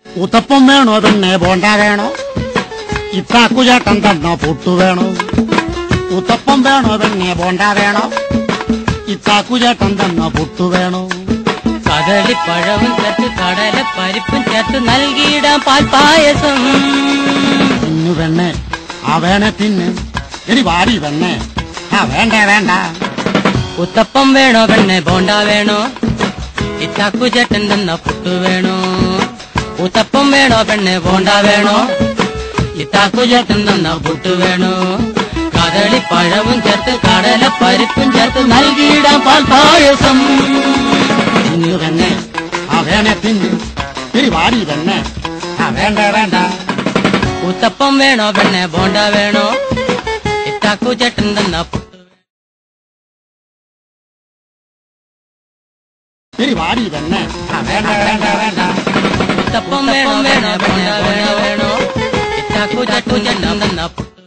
ഉത്തപ്പം വേണോ പിന്നെ ബോണ്ട വേണോ ഇത്താക്കു ചേട്ടൻ തന്ന പുട്ടു വേണോ ഉത്തപ്പം വേണോ പിന്നെ ബോണ്ട വേണോ ഇത്താക്കു ചേട്ടൻ തന്ന പുട്ടു വേണോ കദളിപ്പഴവും ചേർത്ത് കടല പരിപ്പും ചേർത്ത് നൽകിയിടാം പാൽപായസം തിന്നു പെണ്ണെ ആ വേണേ തിന്ന് എടി വാടി പെണ്ണെ ആ വേണ്ട വേണ്ട ഉത്തപ്പം വേണോ പെണ്ണെ ബോണ്ട വേണോ ഇത്താക്കു ചേട്ടൻ തന്ന പുട്ടു വേണോ ഉത്തപ്പം വേണോ പെണ്ണെ ബോണ്ട വേണോ ഇത്താക്കു ചേട്ടൻ തന്ന പുട്ടു വേണോ കദളിപ്പഴവും ചേർത്ത് കടല പരിപ്പും ചേർത്ത് നൽകിയിടാം പാൽപായസം തിന്നു പെണ്ണെ ആ വേണേ തിന്ന് എടി വാടി പെണ്ണെ ആ വേണ്ട വേണ്ട ഉത്തപ്പം വേണോ പെണ്ണെ ബോണ്ട വേണോ ഇത്താക്കു ചേട്ടൻ തന്ന പുട്ടു എടി വാടി പെണ്ണെ ആ വേണ്ട വേണ്ട വേണ്ട ഉത്തപ്പം വേണോ വേണോ ബോണ്ട വേണോ വേണോ ഇത്താക്കു ചേട്ടൻ തന്ന പുട്ടു